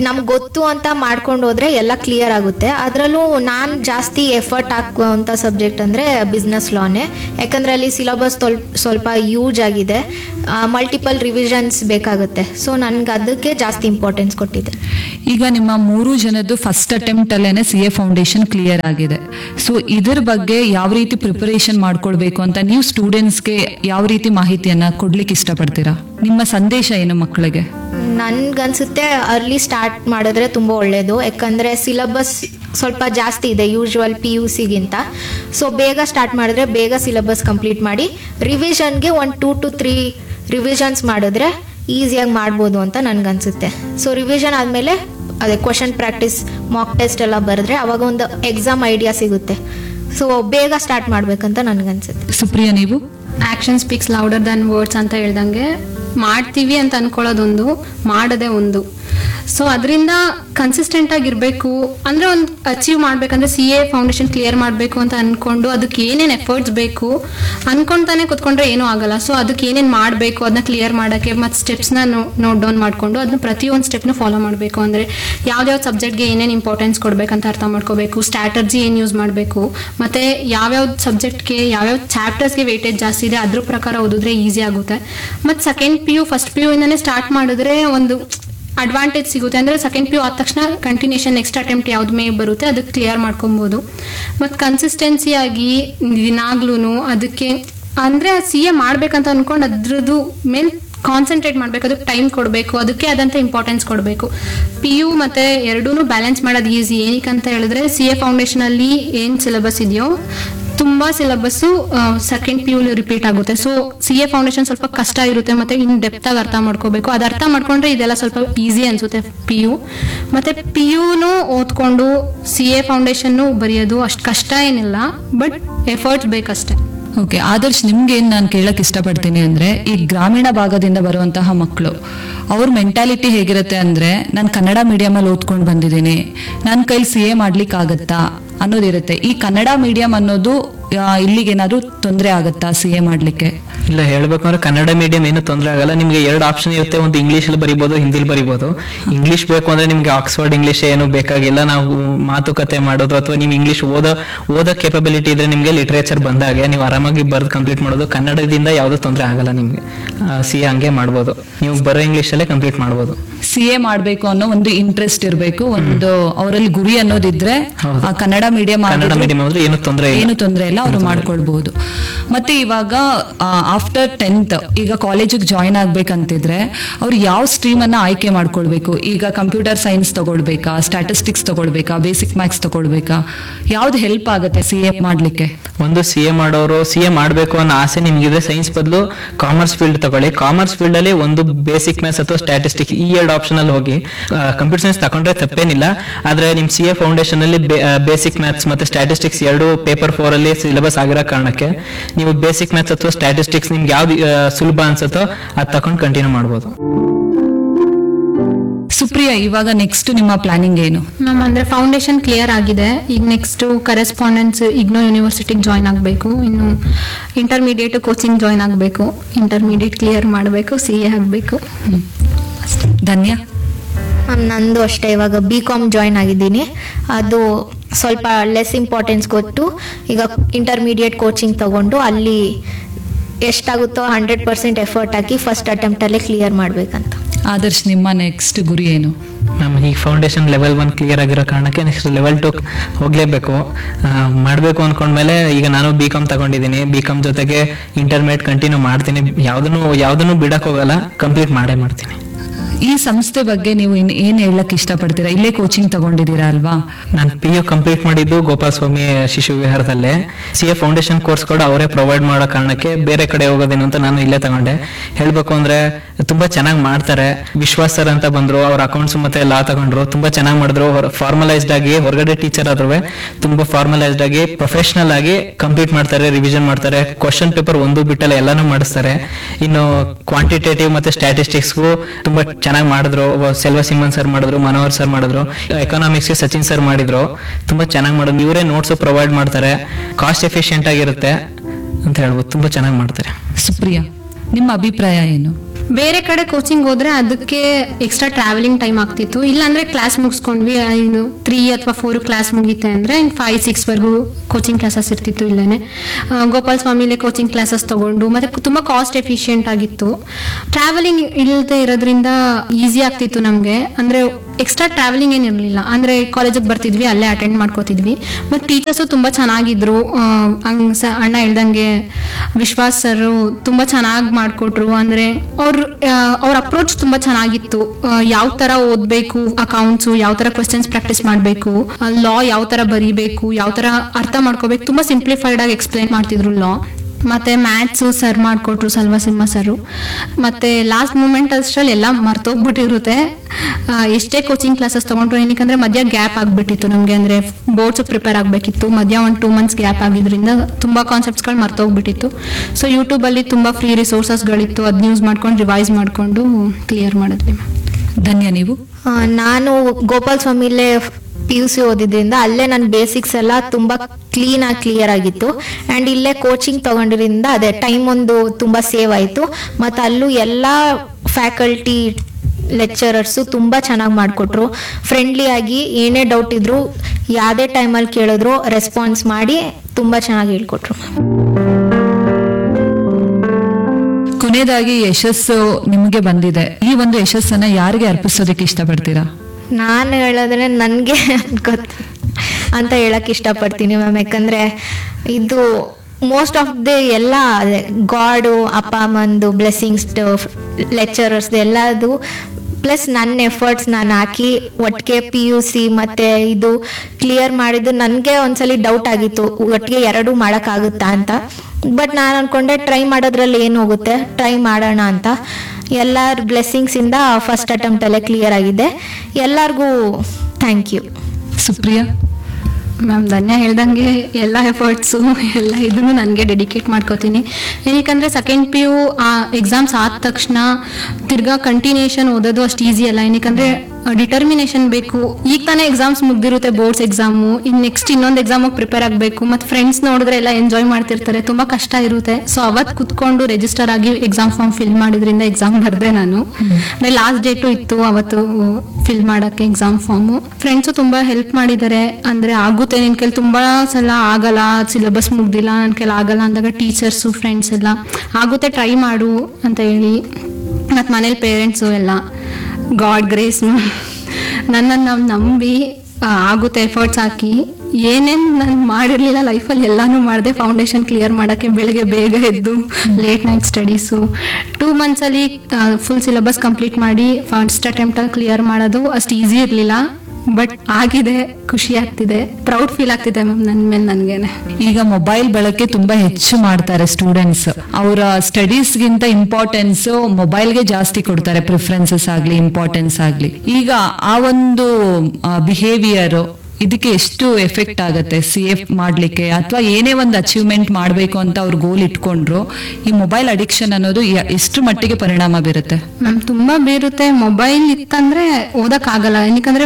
ನಮ್ಗೆ ಗೊತ್ತು ಅಂತ ಮಾಡ್ಕೊಂಡು ಹೋದ್ರೆ ಎಲ್ಲ ಕ್ಲಿಯರ್ ಆಗುತ್ತೆ ಅದರಲ್ಲೂ ನಾನು ಜಾಸ್ತಿ ಎಫರ್ಟ್ ಹಾಕುವಂಥ ಸಬ್ಜೆಕ್ಟ್ ಅಂದರೆ ಬಿಸ್ನೆಸ್ ಲಾನೇ ಯಾಕಂದರೆ ಅಲ್ಲಿ ಸಿಲಬಸ್ ಸ್ವಲ್ಪ ಯೂಜ್ ಆಗಿದೆ ಮಲ್ಟಿಪಲ್ ರಿವಿಷನ್ಸ್ ಬೇಕಾಗುತ್ತೆ ಸೊ ನನ್ಗೆ ಅದಕ್ಕೆ ಜಾಸ್ತಿ ಇಂಪಾರ್ಟೆನ್ಸ್ ಕೊಟ್ಟಿದ್ದೆ ಈಗ ನಿಮ್ಮ ಮೂರು ಜನದ್ದು ಫಸ್ಟ್ ಅಟೆಂಪ್ಟ್ ಅಲ್ಲೇನೆ ಸಿ ಎ ಫೌಂಡೇಶನ್ ಕ್ಲಿಯರ್ ಆಗಿದೆ ಸೊ ಇದ್ರ ಬಗ್ಗೆ ಯಾವ ರೀತಿ ಪ್ರಿಪರೇಷನ್ ಮಾಡ್ಕೊಳ್ಬೇಕು ಅಂತ ನೀವು ಸ್ಟೂಡೆಂಟ್ಸ್ಗೆ ಯಾವ ರೀತಿ ಮಾಹಿತಿಯನ್ನ ಕೊಡ್ಲಿಕ್ಕೆ ಇಷ್ಟಪಡ್ತೀರಾ ನಿಮ್ಮ ಸಂದೇಶ ಏನು ಮಕ್ಕಳಿಗೆ ನನ್ಗನ್ಸುತ್ತೆ ಅರ್ಲಿ ಸ್ಟಾರ್ಟ್ ಮಾಡಿದ್ರೆ ತುಂಬ ಒಳ್ಳೆಯದು ಯಾಕಂದರೆ ಸಿಲಬಸ್ ಸ್ವಲ್ಪ ಜಾಸ್ತಿ ಇದೆ ಯೂಶ್ವಲ್ ಪಿ ಯು ಸಿಗಿಂತ ಸೊ ಬೇಗ ಸ್ಟಾರ್ಟ್ ಮಾಡಿದ್ರೆ ಬೇಗ ಸಿಲಬಸ್ ಕಂಪ್ಲೀಟ್ ಮಾಡಿ ರಿವಿಷನ್ಗೆ ಒಂದು ಟೂ ಟು ತ್ರೀ ರಿವಿಷನ್ಸ್ ಮಾಡಿದ್ರೆ ಈಸಿಯಾಗಿ ಮಾಡ್ಬೋದು ಅಂತ ನನ್ಗನ್ಸುತ್ತೆ ಸೊ ರಿವಿಷನ್ ಆದಮೇಲೆ ಅದೇ ಕ್ವಶನ್ ಪ್ರಾಕ್ಟೀಸ್ ಮಾಕ್ ಟೆಸ್ಟ್ ಎಲ್ಲ ಬರೆದ್ರೆ ಅವಾಗ ಒಂದು ಎಕ್ಸಾಮ್ ಐಡಿಯಾ ಸಿಗುತ್ತೆ ಸೊ ಬೇಗ ಸ್ಟಾರ್ಟ್ ಮಾಡ್ಬೇಕಂತ ನನ್ಗನ್ಸುತ್ತೆ ಸುಪ್ರಿಯಾ ನೀವು action speaks louder than words ಅಂತ ಹೇಳ್ದಂಗೆ ಮಾಡ್ತೀವಿ ಅಂತ ಅನ್ಕೊಳ್ಳೋದೊಂದು ಮಾಡೋದೇ ಒಂದು ಸೊ ಅದರಿಂದ ಕನ್ಸಿಸ್ಟೆಂಟ್ ಆಗಿರ್ಬೇಕು ಅಂದ್ರೆ ಒಂದು ಅಚೀವ್ ಮಾಡ್ಬೇಕಂದ್ರೆ ಸಿ ಎ ಫೌಂಡೇಶನ್ ಕ್ಲಿಯರ್ ಮಾಡಬೇಕು ಅಂತ ಅನ್ಕೊಂಡು ಅದಕ್ಕೆ ಏನೇನು ಎಫರ್ಟ್ಸ್ ಬೇಕು ಅನ್ಕೊಂತಾನೆ ಕುತ್ಕೊಂಡ್ರೆ ಏನೂ ಆಗಲ್ಲ ಸೊ ಅದಕ್ಕೆ ಏನೇನು ಮಾಡಬೇಕು ಅದನ್ನ ಕ್ಲಿಯರ್ ಮಾಡೋಕ್ಕೆ ಮತ್ತು ಸ್ಟೆಪ್ಸ್ನ ನೋಟ್ ಡೌನ್ ಮಾಡಿಕೊಂಡು ಅದನ್ನ ಪ್ರತಿಯೊಂದು ಸ್ಟೆಪ್ನ ಫಾಲೋ ಮಾಡಬೇಕು ಅಂದರೆ ಯಾವ್ದಾವ್ದು ಸಬ್ಜೆಕ್ಟ್ಗೆ ಏನೇನು ಇಂಪಾರ್ಟೆನ್ಸ್ ಕೊಡಬೇಕಂತ ಅರ್ಥ ಮಾಡ್ಕೋಬೇಕು ಸ್ಟ್ರಾಟರ್ಜಿ ಏನು ಯೂಸ್ ಮಾಡಬೇಕು ಮತ್ತು ಯಾವ್ಯಾವ ಸಬ್ಜೆಕ್ಟ್ಗೆ ಯಾವ್ಯಾವ ಚಾಪ್ಟರ್ಸ್ಗೆ ವೇಟೇಜ್ ಜಾಸ್ತಿ ಇದೆ ಅದ್ರ ಪ್ರಕಾರ ಓದಿದ್ರೆ ಈಸಿ ಆಗುತ್ತೆ ಮತ್ತು second P U first P U ಇಂದನೇ ಸ್ಟಾರ್ಟ್ ಮಾಡಿದ್ರೆ ಒಂದು ಅಡ್ವಾಂಟೇಜ್ ಸಿಗುತ್ತೆ ಅಂದರೆ ಸೆಕೆಂಡ್ ಪಿ ಯು ಆದ ತಕ್ಷಣ ಕಂಟಿನ್ಯೂಷನ್ ನೆಕ್ಸ್ಟ್ ಅಟೆಂಪ್ಟ್ ಯಾವ್ದು ಮೇ ಬರುತ್ತೆ ಅದಕ್ಕೆ ಕ್ಲಿಯರ್ ಮಾಡ್ಕೊಬೋದು ಮತ್ತು ಕನ್ಸಿಸ್ಟೆನ್ಸಿಯಾಗಿ ದಿನಾಗ್ಲೂ ಅದಕ್ಕೆ ಅಂದರೆ ಸಿ ಎ ಮಾಡ್ಬೇಕಂತ ಅನ್ಕೊಂಡು ಅದ್ರದ್ದು ಮೇಲ್ ಕಾನ್ಸಂಟ್ರೇಟ್ ಮಾಡಬೇಕು ಅದಕ್ಕೆ ಟೈಮ್ ಕೊಡಬೇಕು ಅದಕ್ಕೆ ಆದಂಥ ಇಂಪಾರ್ಟೆನ್ಸ್ ಕೊಡಬೇಕು ಪಿ ಯು ಮತ್ತು ಎರಡೂ ಬ್ಯಾಲೆನ್ಸ್ ಮಾಡೋದು ಈಸಿ ಏನಕ್ಕಂತ ಹೇಳಿದ್ರೆ ಸಿ ಎ ಫೌಂಡೇಶನಲ್ಲಿ ಏನು ಸಿಲೆಬಸ್ ಇದೆಯೋ ತುಂಬ ಸಿಲೆಬಸ್ಸು ಸೆಕೆಂಡ್ ಪಿ ಯುಲಿ ರಿಪೀಟ್ ಆಗುತ್ತೆ ಸೊ ಸಿ ಎ ಫೌಂಡೇಶನ್ ಸ್ವಲ್ಪ ಕಷ್ಟ ಇರುತ್ತೆ ಮತ್ತೆ ಇನ್ ಡೆಪ್ತ್ ಆಗಿ ಅರ್ಥ ಮಾಡ್ಕೋಬೇಕು ಅದು ಅರ್ಥ ಮಾಡ್ಕೊಂಡ್ರೆ ಇದೆಲ್ಲ ಸ್ವಲ್ಪ ಈಸಿ ಅನ್ಸುತ್ತೆ ಪಿ ಯು ಮತ್ತೆ ಪಿ ಯುನು ಓದ್ಕೊಂಡು ಸಿ ಎ ಫೌಂಡೇಶನ್ನು ಬರೆಯೋದು ಅಷ್ಟು ಕಷ್ಟ ಏನಿಲ್ಲ ಬಟ್ ಎಫರ್ಟ್ಸ್ ಬೇಕಷ್ಟೇ ಓಕೆ ಆದರ್ಶ್ ನಿಮ್ಗೆ ಏನ್ ನಾನು ಕೇಳಕ್ ಇಷ್ಟಪಡ್ತೀನಿ ಅಂದ್ರೆ ಈ ಗ್ರಾಮೀಣ ಭಾಗದಿಂದ ಬರುವಂತಹ ಮಕ್ಕಳು ಅವ್ರ ಮೆಂಟಾಲಿಟಿ ಹೇಗಿರುತ್ತೆ ಅಂದ್ರೆ ನಾನು ಕನ್ನಡ ಮೀಡಿಯಂ ಅಲ್ಲಿ ಓದ್ಕೊಂಡು ಬಂದಿದ್ದೀನಿ ನನ್ನ ಕೈಲಿ ಸಿ ಎ ಮಾಡ್ಲಿಕ್ಕೆ ಆಗತ್ತಾ ಅನ್ನೋದಿರುತ್ತೆ ಈ ಕನ್ನಡ ಮೀಡಿಯಂ ಅನ್ನೋದು ಆ, ಇಲ್ಲಿಗೇನಾದ್ರೂ ತೊಂದರೆ ಆಗತ್ತಾ ಸಿ ಎ ಮಾಡ್ಲಿಕ್ಕೆ ಇಲ್ಲ ಹೇಳ್ಬೇಕು ಅಂದ್ರೆ ಕನ್ನಡ ಮೀಡಿಯಂ ಏನು ತೊಂದರೆ ಆಗಲ್ಲ ನಿಮ್ಗೆ ಎರಡು ಆಪ್ಷನ್ ಇರುತ್ತೆ ಒಂದು ಇಂಗ್ಲಿಷ್ ಅಲ್ಲಿ ಬರಿಬೋದು ಹಿಂದಿಲಿ ಬರಿಬೋದು ಇಂಗ್ಲಿಷ್ ಬೇಕು ಅಂದ್ರೆ ನಿಮ್ಗೆ ಆಕ್ಸ್ಫರ್ಡ್ ಇಂಗ್ಲಿಷ್ ಏನು ಬೇಕಾಗಿಲ್ಲ ನಾವು ಮಾತುಕತೆ ಮಾಡೋದು ಅಥವಾ ನೀವು ಇಂಗ್ಲಿಷ್ ಓದೋ ಓದೋ ಕೇಪಬಿಲಿಟಿ ಇದ್ರೆ ನಿಮ್ಗೆ ಲಿಟ್ರೇಚರ್ ಬಂದಾಗೆ ನೀವು ಆರಾಮಾಗಿ ಬರ್ದು ಕಂಪ್ಲೀಟ್ ಮಾಡೋದು ಕನ್ನಡದಿಂದ ಯಾವುದೂ ತೊಂದರೆ ಆಗಲ್ಲ ನಿಮ್ಗೆ ಸಿ ಹಂಗೆ ಮಾಡ್ಬೋದು ನೀವು ಬರೋ ಇಂಗ್ಲಿಷ್ ಅಲ್ಲೇ ಕಂಪ್ಲೀಟ್ ಮಾಡ್ಬೋದು ಸಿ ಎ ಮಾಡ್ಬೇಕು ಅನ್ನೋ ಒಂದು ಇಂಟ್ರೆಸ್ಟ್ ಇರಬೇಕು ಒಂದು ಅವರಲ್ಲಿ ಗುರಿ ಅನ್ನೋದಿದ್ರೆ ಹೌದು. ಆ ಕನ್ನಡ ಮೀಡಿಯಂ ಕನ್ನಡ ಮೀಡಿಯಂ ಅಂದ್ರೆ ಏನು ತೊಂದರೆ ಇಲ್ಲ ಏನು ತೊಂದರೆ ಇಲ್ಲ ಅವರು ಮಾಡ್ಕೊಳ್ಬಹುದು ಮತ್ತೆ ಇವಾಗ ಆಫ್ಟರ್ ಟೆಂತ್ ಈಗ ಕಾಲೇಜಿಗೆ ಜಾಯಿನ್ ಆಗ್ಬೇಕಂತಿದ್ರೆ ಅವ್ರು ಯಾವ ಸ್ಟ್ರೀಮ್ ಅನ್ನ ಆಯ್ಕೆ ಮಾಡ್ಕೊಳ್ಬೇಕು ಈಗ ಕಂಪ್ಯೂಟರ್ ಸೈನ್ಸ್ ತಗೊಳ್ಬೇಕಾ ಸ್ಟ್ಯಾಟಿಸ್ಟಿಕ್ಸ್ ತಗೊಳ್ಬೇಕಾ ಬೇಸಿಕ್ ಮ್ಯಾಥ್ಸ್ ತಗೊಳ್ಬೇಕಾ ಯಾವ್ದು ಹೆಲ್ಪ್ ಆಗುತ್ತೆ ಸಿ ಎ ಮಾಡ್ಲಿಕ್ಕೆ ಒಂದು ಸಿ ಎ ಮಾಡೋರು ಸಿ ಎ ಮಾಡಬೇಕು ಅನ್ನೋ ಆಸೆ ನಿಮ್ಗಿದೆ ಸೈನ್ಸ್ ಬದಲು ಕಾಮರ್ಸ್ ಫೀಲ್ಡ್ ತಗೊಳ್ಳಿ ಕಾಮರ್ಸ್ ಫೀಲ್ಡ್ ಅಲ್ಲಿ ಒಂದು ಬೇಸಿಕ್ ಮ್ಯಾಥ್ಸ್ ಅಥವಾ ಸ್ಟ್ಯಾಟಿಸ್ಟಿಕ್ಸ್ ಈ ಎರಡು ಆಪ್ಷನ್ ಅಲ್ಲಿ ಹೋಗಿ ಕಂಪ್ಯೂಟರ್ ಸೈನ್ಸ್ ತಗೊಂಡ್ರೆ ತಪ್ಪೇನಿಲ್ಲ ಆದ್ರೆ ನಿಮ್ ಸಿ ಎ ಫೌಂಡೇಶನ್ ಅಲ್ಲಿ ಬೇಸಿಕ್ ಮ್ಯಾಥ್ಸ್ ಮತ್ತೆ ಸ್ಟ್ಯಾಟಿಸ್ಟಿಕ್ಸ್ ಎರಡು ಪೇಪರ್ ಫೋರ್ ಅಲ್ಲಿ ಸಿಲೆಬಸ್ ಆಗಿರೋ ಕಾರಣಕ್ಕೆ ನೀವು ಬೇಸಿಕ್ ಮ್ಯಾಥ್ಸ್ ಅಥವಾ ಸ್ಟ್ಯಾಟಿಸ್ಟಿಕ್ಸ್ ನಿಮ್ಗೆ ಯಾವ್ದು ಆ, ಸುಲಭ ಅನ್ಸುತ್ತೋ ಅದ್ ತಗೊಂಡು ಕಂಟಿನ್ಯೂ ಮಾಡ್ಬೋದು ಸುಪ್ರಿಯಾ ಇವಾಗ ನೆಕ್ಸ್ಟ್ ನಿಮ್ಮ ಪ್ಲಾನಿಂಗ್ ಏನು ಮ್ಯಾಮ್ ಅಂದರೆ ಫೌಂಡೇಶನ್ ಕ್ಲಿಯರ್ ಆಗಿದೆ ಈಗ ನೆಕ್ಸ್ಟು ಕರೆಸ್ಪಾಂಡೆನ್ಸ್ ಇಗ್ನೋ ಯೂನಿವರ್ಸಿಟಿಗೆ ಜಾಯ್ನ್ ಆಗಬೇಕು ಇನ್ನು ಇಂಟರ್ಮೀಡಿಯೇಟ್ ಕೋಚಿಂಗ್ ಜಾಯ್ನ್ ಆಗಬೇಕು ಇಂಟರ್ಮೀಡಿಯೇಟ್ ಕ್ಲಿಯರ್ ಮಾಡಬೇಕು ಸಿ ಎ ಆಗಬೇಕು ಧನ್ಯ ಮ್ಯಾಮ್ ನಂದು ಅಷ್ಟೇ ಇವಾಗ ಬಿ ಕಾಮ್ ಜಾಯ್ನ್ ಆಗಿದ್ದೀನಿ ಅದು ಸ್ವಲ್ಪ ಲೆಸ್ ಇಂಪಾರ್ಟೆನ್ಸ್ ಕೊಟ್ಟು ಈಗ ಇಂಟರ್ಮೀಡಿಯೇಟ್ ಕೋಚಿಂಗ್ ತಗೊಂಡು ಅಲ್ಲಿ ಎಷ್ಟಾಗುತ್ತೋ ಹಂಡ್ರೆಡ್ ಪರ್ಸೆಂಟ್ ಎಫರ್ಟ್ ಹಾಕಿ ಫಸ್ಟ್ ಅಟೆಂಪ್ಟಲ್ಲೇ ಕ್ಲಿಯರ್ ಮಾಡಬೇಕಂತ ಆದರ್ಶ್ ನಿಮ್ಮ ನೆಕ್ಸ್ಟ್ ಗುರಿ ಏನು ಮ್ಯಾಮ್ ಈ ಫೌಂಡೇಶನ್ ಲೆವೆಲ್ ಒನ್ ಕ್ಲಿಯರ್ ಆಗಿರೋ ಕಾರಣಕ್ಕೆ ನೆಕ್ಸ್ಟ್ ಲೆವೆಲ್ ಟು ಹೋಗಲೇಬೇಕು ಮಾಡಬೇಕು ಅಂದ್ಕೊಂಡ್ಮೇಲೆ ಈಗ ನಾನು ಬಿ ಕಾಮ್ ತಗೊಂಡಿದ್ದೀನಿ ಬಿ ಕಾಮ್ ಜೊತೆಗೆ ಇಂಟರ್ಮೀಡಿಯೇಟ್ ಕಂಟಿನ್ಯೂ ಮಾಡ್ತೀನಿ ಯಾವುದನ್ನು ಯಾವುದನ್ನು ಬಿಡಕ್ಕೆ ಹೋಗಲ್ಲ ಕಂಪ್ಲೀಟ್ ಮಾಡೇ ಮಾಡ್ತೀನಿ ಈ ಸಂಸ್ಥೆ ಬಗ್ಗೆ ನೀವು ಇನ್ ಏನ್ ಹೇಳಕ್ ಇಷ್ಟಪಡ್ತೀರಾ ಇಲ್ಲೇ ಕೋಚಿಂಗ್ ತಗೊಂಡಿದ್ದೀರಾ ಅಲ್ವಾ ನಾನು ಪಿ ಯು ಕಂಪ್ಲೀಟ್ ಮಾಡಿದ್ದು ಗೋಪಾಲಸ್ವಾಮಿ ಶಿಶು ವಿಹಾರದಲ್ಲೇ ಸಿ ಎ ಫೌಂಡೇಶನ್ ಕೋರ್ಸ್ ಕೂಡ ಅವರೇ ಪ್ರೊವೈಡ್ ಮಾಡೋ ಕಾರಣಕ್ಕೆ ಬೇರೆ ಕಡೆ ಹೋಗೋದೇನು ಅಂತ ನಾನು ಇಲ್ಲೇ ತಗೊಂಡೆ ಹೇಳ್ಬೇಕು ಅಂದ್ರೆ ತುಂಬಾ ಚೆನ್ನಾಗಿ ಮಾಡ್ತಾರೆ ವಿಶ್ವಾಸ್ ಸರ್ ಅಂತ ಬಂದ್ರು ಅವ್ರ ಅಕೌಂಟ್ಸ್ ಮತ್ತೆ ಲಾ ತಗೊಂಡ್ರು ತುಂಬಾ ಚೆನ್ನಾಗಿ ಮಾಡಿದ್ರು ಫಾರ್ಮಲೈಸ್ಡ್ ಆಗಿ ಹೊರಗಡೆ ಟೀಚರ್ ಆದ್ರೂ ತುಂಬಾ ಫಾರ್ಮಲೈಸ್ಡ್ ಆಗಿ ಪ್ರೊಫೆಷನಲ್ ಆಗಿ ಕಂಪ್ಲೀಟ್ ಮಾಡ್ತಾರೆ ರಿವಿಷನ್ ಮಾಡ್ತಾರೆ ಕ್ವಶನ್ ಪೇಪರ್ ಒಂದು ಬಿಟ್ಟಲ್ಲ ಎಲ್ಲಾನು ಮಾಡಿಸ್ತಾರೆ ಇನ್ನು ಕ್ವಾಂಟಿಟೇಟಿವ್ ಮತ್ತೆ ಸ್ಟ್ಯಾಟಿಸ್ಟಿಕ್ಸ್ಗೂ ತುಂಬಾ ಚೆನ್ನಾಗಿ ಮಾಡಿದ್ರು ಸೆಲ್ವ ಸಿಮನ್ ಸರ್ ಮಾಡಿದ್ರು ಮನೋಹರ್ ಸರ್ ಮಾಡಿದ್ರು ಎಕನಾಮಿಕ್ಸ್ ಸಚಿನ್ ಸರ್ ಮಾಡಿದ್ರು ತುಂಬಾ ಚೆನ್ನಾಗಿ ಮಾಡಿದ್ರು ಇವರೇ ನೋಟ್ಸ್ ಪ್ರೊವೈಡ್ ಮಾಡ್ತಾರೆ ಕಾಸ್ಟ್ ಎಫಿಷಿಯಂಟ್ ಆಗಿರುತ್ತೆ ಅಂತ ಹೇಳ್ಬೋದು ತುಂಬಾ ಚೆನ್ನಾಗಿ ಮಾಡ್ತಾರೆ ಸುಪ್ರಿಯಾ ನಿಮ್ಮ ಅಭಿಪ್ರಾಯ ಏನು ಬೇರೆ ಕಡೆ ಕೋಚಿಂಗ್ ಹೋದ್ರೆ ಅದಕ್ಕೆ ಎಕ್ಸ್ಟ್ರಾ ಟ್ರಾವೆಲಿಂಗ್ ಟೈಮ್ ಆಗ್ತಿತ್ತು ಇಲ್ಲಾಂದ್ರೆ ಕ್ಲಾಸ್ ಮುಗಿಸ್ಕೊಂಡ್ವಿ ಇನ್ನು ತ್ರೀ ಅಥವಾ ಫೋರ್ ಕ್ಲಾಸ್ ಮುಗೀತೆ ಅಂದ್ರೆ ಫೈವ್ ಸಿಕ್ಸ್ ವರ್ಗು ಕೋಚಿಂಗ್ ಕ್ಲಾಸಸ್ ಇರ್ತಿತ್ತು ಇಲ್ಲೇನೆ ಆ, ಗೋಪಾಲ್ ಸ್ವಾಮಿಲೆ ಕೋಚಿಂಗ್ ಕ್ಲಾಸಸ್ ತಗೊಂಡು ಮತ್ತೆ ತುಂಬಾ ಕಾಸ್ಟ್ ಎಫಿಷಿಯೆಂಟ್ ಆಗಿತ್ತು ಟ್ರಾವೆಲಿಂಗ್ ಇಲ್ಲದೆ ಇರೋದ್ರಿಂದ ಈಸಿ ಆಗ್ತಿತ್ತು ನಮಗೆ ಅಂದ್ರೆ ಎಕ್ಸ್ಟ್ರಾ ಟ್ರಾವೆಲಿಂಗ್ ಏನಿರಲಿಲ್ಲ ಅಂದ್ರೆ ಕಾಲೇಜಿಗೆ ಬರ್ತಿದ್ವಿ ಅಲ್ಲೇ ಅಟೆಂಡ್ ಮಾಡ್ಕೋತಿದ್ವಿ ಮತ್ತೆ ಟೀಚರ್ಸು ತುಂಬಾ ಚೆನ್ನಾಗಿದ್ರು ಆ, ಹಂಗ್ ಸ- ಅಣ್ಣ ಹೇಳ್ದಂಗೆ ವಿಶ್ವಾಸ್ ಸರ್ ತುಂಬಾ ಚೆನ್ನಾಗಿ ಮಾಡ್ಕೊಟ್ರು ಅಂದ್ರೆ ಅವ್ರ ಅವ್ರ ಅಪ್ರೋಚ್ ತುಂಬಾ ಚೆನ್ನಾಗಿತ್ತು ಯಾವ ತರ ಓದ್ಬೇಕು ಅಕೌಂಟ್ಸ್ ಯಾವ ತರ ಕ್ವಶನ್ಸ್ ಪ್ರಾಕ್ಟೀಸ್ ಮಾಡಬೇಕು ಲಾ ಯಾವ ತರ ಬರೀಬೇಕು ಯಾವ ತರ ಅರ್ಥ ಮಾಡ್ಕೋಬೇಕು ತುಂಬಾ ಸಿಂಪ್ಲಿಫೈಡ್ ಆಗಿ ಎಕ್ಸ್ಪ್ಲೈನ್ ಮಾಡ್ತಿದ್ರು ಲಾ ಮತ್ತೆ ಮ್ಯಾಥ್ಸು ಸರ್ ಮಾಡಿಕೊಟ್ರು ಸಲ್ವ ಸಿಂಹ ಸರು ಮತ್ತೆ ಲಾಸ್ಟ್ ಮೂಮೆಂಟ್ ಅಷ್ಟರಲ್ಲಿ ಎಲ್ಲ ಮರ್ತೋಗ್ಬಿಟ್ಟಿರುತ್ತೆ ಆ, ಎಷ್ಟೇ ಕೋಚಿಂಗ್ ಕ್ಲಾಸಸ್ ತಗೊಂಡ್ರು ಏನಕ್ಕಂದ್ರೆ ಮಧ್ಯ ಗ್ಯಾಪ್ ಆಗ್ಬಿಟ್ಟಿತ್ತು ನಮಗೆ ಅಂದ್ರೆ ಬೋರ್ಡ್ಸ್ ಪ್ರಿಪೇರ್ ಆಗಬೇಕಿತ್ತು ಮಧ್ಯ ಒಂದು ಟೂ ಮಂತ್ಸ್ ಗ್ಯಾಪ್ ಆಗಿದ್ರಿಂದ ತುಂಬಾ ಕಾನ್ಸೆಪ್ಟ್ಸ್ಗಳು ಮರ್ತೋಗ್ಬಿಟ್ಟಿತ್ತು ಸೊ ಯೂಟ್ಯೂಬಲ್ಲಿ ತುಂಬಾ ಫ್ರೀ ರಿಸೋರ್ಸಸ್ಗಳಿತ್ತು ಅದನ್ನ ಯೂಸ್ ಮಾಡ್ಕೊಂಡು ರಿವೈಸ್ ಮಾಡಿಕೊಂಡು ಕ್ಲಿಯರ್ ಮಾಡಿದ್ವಿ ಮ್ಯಾಮ್ ಧನ್ಯ ನೀವು ಆ, ನಾನು ಗೋಪಾಲ್ ಸ್ವಾಮಿಲೇ ಪಿ ಯು ಸಿ ಓದಿದ್ರಿಂದ ಅಲ್ಲೇ ನನ್ನ ಬೇಸಿಕ್ಸ್ ಎಲ್ಲ ತುಂಬಾ ಕ್ಲೀನ್ ಆಗಿ ಕ್ಲಿಯರ್ ಆಗಿತ್ತು ಅಂಡ್ ಇಲ್ಲೇ ಕೋಚಿಂಗ್ ತಗೊಂಡಿರಿಂದ ಅದೇ ಟೈಮ್ ಒಂದು ತುಂಬಾ ಸೇವ್ ಆಯಿತು ಮತ್ತು ಅಲ್ಲೂ ಎಲ್ಲ ಫ್ಯಾಕಲ್ಟಿ ಲೆಕ್ಚರರ್ಸು ತುಂಬ ಚೆನ್ನಾಗಿ ಮಾಡಿಕೊಟ್ರು ಫ್ರೆಂಡ್ಲಿ ಆಗಿ ಏನೇ ಡೌಟ್ ಇದ್ರು ಯಾವುದೇ ಟೈಮಲ್ಲಿ ಕೇಳಿದ್ರು ರೆಸ್ಪಾನ್ಸ್ ಮಾಡಿ ತುಂಬ ಚೆನ್ನಾಗಿ ಹೇಳ್ಕೊಟ್ರು ಕೊನೆಯದಾಗಿ ಯಶಸ್ಸು ನಿಮಗೆ ಬಂದಿದೆ ಈ ಒಂದು ಯಶಸ್ಸನ್ನ ಯಾರಿಗೆ ಅರ್ಪಿಸೋದಕ್ಕೆ ಇಷ್ಟಪಡ್ತೀರಾ ನಾನು ಹೇಳೋದ್ರೆ ನನಗೆ ಗೊತ್ತು ಅಂತ ಹೇಳಕ್ ಇಷ್ಟಪಡ್ತೀನಿ ಮ್ಯಾಮ್ ಯಾಕಂದ್ರೆ ಇದು ಮೋಸ್ಟ್ ಆಫ್ ದಿ ಎಲ್ಲ ಗಾಡು ಅಪ್ಪ ಅಮ್ಮಂದು ಬ್ಲೆಸ್ಸಿಂಗ್ಸ್ ಲೆಕ್ಚರರ್ಸ್ ಎಲ್ಲದು ಪ್ಲಸ್ ನನ್ನ ಎಫರ್ಟ್ಸ್ ನಾನು ಹಾಕಿ ಒಟ್ಟಿಗೆ ಪಿ ಯು ಸಿ ಮತ್ತೆ ಇದು ಕ್ಲಿಯರ್ ಮಾಡಿದ್ದು ನನಗೆ ಒಂದ್ಸಲಿ ಡೌಟ್ ಆಗಿತ್ತು ಒಟ್ಟಿಗೆ ಎರಡು ಮಾಡೋಕ್ಕಾಗುತ್ತಾ ಅಂತ ಬಟ್ ನಾನು ಅನ್ಕೊಂಡೆ ಟ್ರೈ ಮಾಡೋದ್ರಲ್ಲಿ ಏನು ಹೋಗುತ್ತೆ ಟ್ರೈ ಮಾಡೋಣ ಅಂತ ಎಲ್ಲರ ಬ್ಲೆಸ್ಸಿಂಗ್ಸ್ ಇಂದ ಫಸ್ಟ್ ಅಟೆಂಪ್ಟ್ ಅಲ್ಲೇ ಕ್ಲಿಯರ್ ಆಗಿದೆ ಎಲ್ಲರಿಗೂ thank you Supriya ma'am Dhanya ಹೇಳ್ದಂಗೆ ಎಲ್ಲ ಎಫರ್ಟ್ಸು ಎಲ್ಲ ಇದನ್ನು ನನಗೆ ಡೆಡಿಕೇಟ್ ಮಾಡ್ಕೋತೀನಿ ಏನಕ್ಕಂದ್ರೆ ಸೆಕೆಂಡ್ ಪಿ ಯು ಆ ಎಕ್ಸಾಮ್ಸ್ ಆದ ತಕ್ಷಣ ತಿರ್ಗಾ ಕಂಟಿನ್ಯೂಷನ್ ಓದೋದು ಅಷ್ಟು ಈಸಿ ಅಲ್ಲ ಏನಕ್ಕಂದ್ರೆ ಡಿಟರ್ಮಿನೇಷನ್ ಬೇಕು ಈಗ ತಾನೇ ಎಕ್ಸಾಮ್ಸ್ ಮುಗ್ದಿರುತ್ತೆ ಬೋರ್ಡ್ಸ್ ಎಕ್ಸಾಮು ಇನ್ನು ನೆಕ್ಸ್ಟ್ ಇನ್ನೊಂದು ಎಕ್ಸಾಮಿಗೆ ಪ್ರಿಪೇರ್ ಆಗಬೇಕು ಮತ್ತು ಫ್ರೆಂಡ್ಸ್ ನೋಡಿದ್ರೆ ಎಲ್ಲ ಎಂಜಾಯ್ ಮಾಡ್ತಿರ್ತಾರೆ ತುಂಬ ಕಷ್ಟ ಇರುತ್ತೆ ಸೊ ಅವತ್ತು ಕುತ್ಕೊಂಡು ರಿಜಿಸ್ಟರ್ ಆಗಿ ಎಕ್ಸಾಮ್ ಫಾರ್ಮ್ ಫಿಲ್ ಮಾಡಿದ್ರಿಂದ ಎಕ್ಸಾಮ್ ಬರೆದೆ ನಾನು ಅಂದ್ರೆ ಲಾಸ್ಟ್ ಡೇಟು ಇತ್ತು ಅವತ್ತು ಫಿಲ್ ಮಾಡೋಕ್ಕೆ ಎಕ್ಸಾಮ್ ಫಾರ್ಮು ಫ್ರೆಂಡ್ಸು ತುಂಬ ಹೆಲ್ಪ್ ಮಾಡಿದ್ದಾರೆ ಅಂದರೆ ಆಗುತ್ತೆ ನಿನ್ನ ಕೈಲಿ ತುಂಬ ಸಲ ಆಗಲ್ಲ ಸಿಲೆಬಸ್ ಮುಗ್ದಿಲ್ಲ ನನ್ನ ಕೈಲಿ ಆಗಲ್ಲ ಅಂದಾಗ ಟೀಚರ್ಸು ಫ್ರೆಂಡ್ಸ್ ಎಲ್ಲ ಆಗುತ್ತೆ ಟ್ರೈ ಮಾಡು ಅಂತ ಹೇಳಿ ಮತ್ತು ಮನೇಲಿ ಪೇರೆಂಟ್ಸು ಎಲ್ಲ ಗಾಡ್ ಗ್ರೇಸ್ ನನ್ನನ್ನು ನಾವು ನಂಬಿ ಆ, ಆಗುತ್ತೆ ಎಫರ್ಟ್ಸ್ ಹಾಕಿ ಏನೇನು ನಾನು ಮಾಡಿರಲಿಲ್ಲ ಲೈಫಲ್ಲಿ ಎಲ್ಲಾನು ಮಾಡಿದೆ ಫೌಂಡೇಶನ್ ಕ್ಲಿಯರ್ ಮಾಡೋಕ್ಕೆ ಬೆಳಗ್ಗೆ ಬೇಗ ಎದ್ದು ಲೇಟ್ ನೈಟ್ ಸ್ಟಡೀಸು ಟೂ ಮಂತ್ಸಲ್ಲಿ ಫುಲ್ ಸಿಲೆಬಸ್ ಕಂಪ್ಲೀಟ್ ಮಾಡಿ ಫಸ್ಟ್ ಅಟೆಂಪ್ಟಲ್ಲಿ ಕ್ಲಿಯರ್ ಮಾಡೋದು ಅಷ್ಟು ಈಸಿ ಇರಲಿಲ್ಲ ಬಟ್ ಆಗಿದೆ ಖುಷಿ ಆಗ್ತಿದೆ ಪ್ರೌಡ್ ಫೀಲ್ ಆಗ್ತಿದೆ ಮ್ಯಾಮ್ ನನ್ನ ಮೇಲೆ ನನಗೇನೆ ಈಗ ಮೊಬೈಲ್ ಬಳಕೆ ತುಂಬಾ ಹೆಚ್ಚು ಮಾಡ್ತಾರೆ ಸ್ಟೂಡೆಂಟ್ಸ್ ಅವರ ಸ್ಟಡೀಸ್ಗಿಂತ ಇಂಪಾರ್ಟೆನ್ಸ್ ಮೊಬೈಲ್ಗೆ ಜಾಸ್ತಿ ಕೊಡ್ತಾರೆ ಪ್ರಿಫರೆನ್ಸಸ್ ಆಗ್ಲಿ ಇಂಪಾರ್ಟೆನ್ಸ್ ಆಗ್ಲಿ ಈಗ ಆ ಒಂದು ಬಿಹೇವಿಯರ್ ಇದಕ್ಕೆ ಎಷ್ಟು ಎಫೆಕ್ಟ್ ಆಗುತ್ತೆ ಸಿ ಎಫ್ ಮಾಡ್ಲಿಕ್ಕೆ ಅಥವಾ ಏನೇ ಒಂದು ಅಚೀವ್ಮೆಂಟ್ ಮಾಡಬೇಕು ಅಂತ ಅವ್ರು ಗೋಲ್ ಇಟ್ಕೊಂಡ್ರು ಈ ಮೊಬೈಲ್ ಅಡಿಕ್ಷನ್ ಅನ್ನೋದು ಯ- ಎಷ್ಟು ಮಟ್ಟಿಗೆ ಪರಿಣಾಮ ಬೀರುತ್ತೆ ಮ್ಯಾಮ್ ತುಂಬಾ ಬೀರುತ್ತೆ ಮೊಬೈಲ್ ಇತ್ತಂದ್ರೆ ಓದಕ್ಕಾಗಲ್ಲ ಏನಕ್ಕಂದ್ರೆ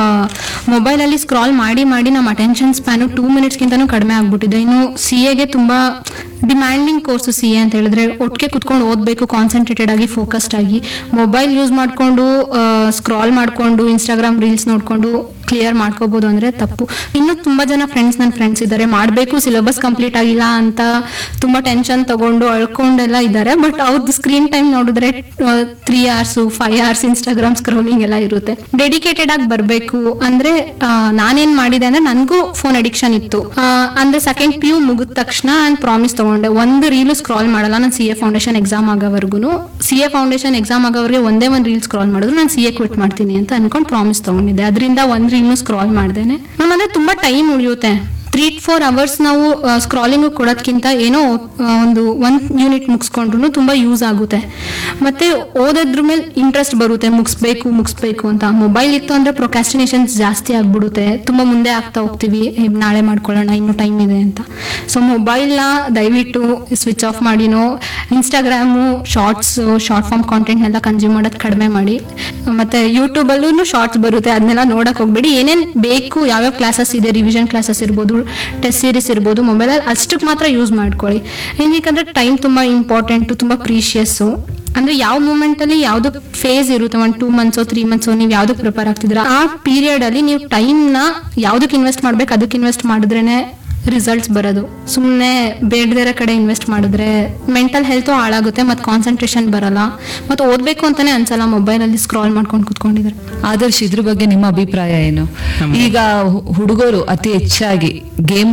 ಮೊಬೈಲಲ್ಲಿ ಸ್ಕ್ರಾಲ್ ಮಾಡಿ ಮಾಡಿ ನಮ್ಮ ಅಟೆನ್ಷನ್ ಸ್ಪ್ಯಾನು ಟೂ ಮಿನಿಟ್ಸ್ಗಿಂತನೂ ಕಡಿಮೆ ಆಗ್ಬಿಟ್ಟಿದೆ ಇನ್ನು ಸಿ ಎಗೆ ತುಂಬಾ ಡಿಮ್ಯಾಂಡಿಂಗ್ ಕೋರ್ಸು ಸಿ ಎ ಅಂತ ಹೇಳಿದ್ರೆ ಒಟ್ಟಿಗೆ ಕುತ್ಕೊಂಡು ಓದಬೇಕು ಕಾನ್ಸಂಟ್ರೇಟೆಡ್ ಆಗಿ ಫೋಕಸ್ಡ್ ಆಗಿ ಮೊಬೈಲ್ ಯೂಸ್ ಮಾಡಿಕೊಂಡು ಸ್ಕ್ರಾಲ್ ಮಾಡಿಕೊಂಡು ಇನ್ಸ್ಟಾಗ್ರಾಮ್ ರೀಲ್ಸ್ ನೋಡಿಕೊಂಡು ಕ್ಲಿಯರ್ ಮಾಡ್ಕೋಬಹುದು ಅಂದ್ರೆ ತಪ್ಪು ಇನ್ನು ತುಂಬಾ ಜನ ಫ್ರೆಂಡ್ಸ್ ನನ್ನ ಫ್ರೆಂಡ್ಸ್ ಇದ್ದಾರೆ ಮಾಡಬೇಕು ಸಿಲೆಬಸ್ ಕಂಪ್ಲೀಟ್ ಆಗಿಲ್ಲ ಅಂತ ತುಂಬಾ ಟೆನ್ಷನ್ ತಗೊಂಡು ಅಳ್ಕೊಂಡೆಲ್ಲ ಇದ್ದಾರೆ ಬಟ್ ಅವ್ರದ್ದು ಸ್ಕ್ರೀನ್ ಟೈಮ್ ನೋಡಿದ್ರೆ three hours five hours Instagram scrolling ಎಲ್ಲ ಇರುತ್ತೆ ಡೆಡಿಕೇಟೆಡ್ ಆಗಿ ಬರಬೇಕು ಅಂದ್ರೆ ಆ, ನಾನೇನ್ ಮಾಡಿದೆ ಅಂದ್ರೆ ನನಗೂ ಫೋನ್ ಅಡಿಕ್ಷನ್ ಇತ್ತು ಆ, ಅಂದ್ರೆ ಸೆಕೆಂಡ್ ಪಿ ಯು ಮುಗಿದ ತಕ್ಷಣ ನಾನು ಪ್ರಾಮಿಸ್ ತಗೊಂಡೆ ಒಂದು ರೀಲು ಸ್ಕ್ರಾಲ್ ಮಾಡಲ್ಲ ನಾನು ಸಿ ಎ ಫೌಂಡೇಶನ್ ಎಕ್ಸಾಮ್ ಆಗೋವರೆಗೂ ಸಿ ಎ ಫೌಂಡೇಶನ್ ಎಕ್ಸಾಮ್ ಆಗೋವರೆಗೆ ಒಂದೇ ಒಂದು ರೀಲ್ ಸ್ಕ್ರಾಲ್ ಮಾಡಿದ್ರು ನಾನು ಸಿ ಎ ಕ್ವಿಟ್ ಮಾಡ್ತೀನಿ ಅಂತ ಅನ್ಕೊಂಡು ಪ್ರಾಮಿಸ್ ತಗೊಂಡಿದ್ದೆ ಅದರಿಂದ ಒಂದು ರೀಲ್ನು ಸ್ಕ್ರಾಲ್ ಮಾಡ್ದೇನೆ ನಮ್ಮ ಅಂದ್ರೆ ತುಂಬಾ ಟೈಮ್ ಉಳಿಯುತ್ತೆ ತ್ರೀ ಫೋರ್ ಅವರ್ಸ್ ನಾವು ಸ್ಕ್ರಾಲಿಂಗ್ ಕೊಡೋದ್ಕಿಂತ ಏನೋ ಆ, ಒಂದು ಒನ್ ಯೂನಿಟ್ ಮುಗಿಸ್ಕೊಂಡ್ರು ತುಂಬಾ ಯೂಸ್ ಆಗುತ್ತೆ ಮತ್ತೆ ಓದೋದ್ರ ಮೇಲೆ ಇಂಟ್ರೆಸ್ಟ್ ಬರುತ್ತೆ ಮುಗಿಸ್ಬೇಕು ಮುಗಿಸ್ಬೇಕು ಅಂತ ಮೊಬೈಲ್ ಇತ್ತು ಅಂದ್ರೆ ಪ್ರೊಕ್ಯಾಸ್ಟಿನೇಷನ್ ಜಾಸ್ತಿ ಆಗ್ಬಿಡುತ್ತೆ ತುಂಬಾ ಮುಂದೆ ಆಗ್ತಾ ಹೋಗ್ತೀವಿ ಏ, ನಾಳೆ ಮಾಡ್ಕೊಳ್ಳೋಣ ಇನ್ನೂ ಟೈಮ್ ಇದೆ ಅಂತ ಸೊ ಮೊಬೈಲ್ನ ದಯವಿಟ್ಟು ಸ್ವಿಚ್ ಆಫ್ ಮಾಡಿನೋ Instagram shorts short form content ಎಲ್ಲ ಕನ್ಸ್ಯೂಮ್ ಮಾಡೋದು ಕಡಿಮೆ ಮಾಡಿ ಮತ್ತೆ ಯೂಟ್ಯೂಬಲ್ಲೂ ಶಾರ್ಟ್ಸ್ ಬರುತ್ತೆ ಅದನ್ನೆಲ್ಲ ನೋಡಕ್ ಹೋಗ್ಬೇಡಿ ಏನೇನ್ ಬೇಕು ಯಾವ್ಯಾವ ಕ್ಲಾಸಸ್ ಇದೆ ರಿವಿಷನ್ ಕ್ಲಾಸಸ್ ಇರ್ಬೋದು ಟೆಸ್ಟ್ ಸೀರೀಸ್ ಇರ್ಬೋದು ಮೊಬೈಲಲ್ಲಿ ಅಷ್ಟಕ್ಕೆ ಮಾತ್ರ ಯೂಸ್ ಮಾಡ್ಕೊಳ್ಳಿ ಏನಕ್ಕಂದ್ರೆ ಟೈಮ್ ತುಂಬ ಇಂಪಾರ್ಟೆಂಟು ತುಂಬ ಪ್ರೀಶಿಯಸ್ಸು ಅಂದ್ರೆ ಯಾವ ಮೂಮೆಂಟ್ ಅಲ್ಲಿ ಯಾವ್ದು ಫೇಸ್ ಇರುತ್ತೆ ಒಂದು ಟೂ ಮಂತ್ಸೋ ತ್ರೀ ಮಂತ್ಸೋ ನೀವು ಯಾವ್ದಕ್ಕೆ ಪ್ರಿಪೇರ್ ಆಗ್ತಿದ್ದೀರಾ ಆ ಪೀರಿಯಡ್ ಅಲ್ಲಿ ನೀವು ಟೈಮ್ ನ ಯಾವ್ದಕ್ಕೆ ಇನ್ವೆಸ್ಟ್ ಮಾಡ್ಬೇಕು ಅದಕ್ಕೆ ಇನ್ವೆಸ್ಟ್ ಮಾಡಿದ್ರೇನೆ ರಿಸಲ್ಟ್ಸ್ ಬರೋದು ಸುಮ್ಮನೆ ಬೇಡದಿರೋ ಕಡೆ ಇನ್ವೆಸ್ಟ್ ಮಾಡಿದ್ರೆ ಮೆಂಟಲ್ ಹೆಲ್ತ್ ಹಾಳಾಗುತ್ತೆ ಮತ್ತೆ ಕಾನ್ಸಂಟ್ರೇಷನ್ ಬರಲ್ಲ ಮತ್ತೆ ಓದ್ಬೇಕು ಅಂತಾನೆ ಅನ್ಸಲ್ಲ ಮೊಬೈಲ್ ಅಲ್ಲಿ ಸ್ಕ್ರಾಲ್ ಮಾಡ್ಕೊಂಡು ಕುತ್ಕೊಂಡಿದ್ರೆ ಆದರ್ಶ್ ಇದ್ರ ಬಗ್ಗೆ ನಿಮ್ಮ ಅಭಿಪ್ರಾಯ ಏನು ಈಗ ಹುಡುಗರು ಅತಿ ಹೆಚ್ಚಾಗಿ ಗೇಮ್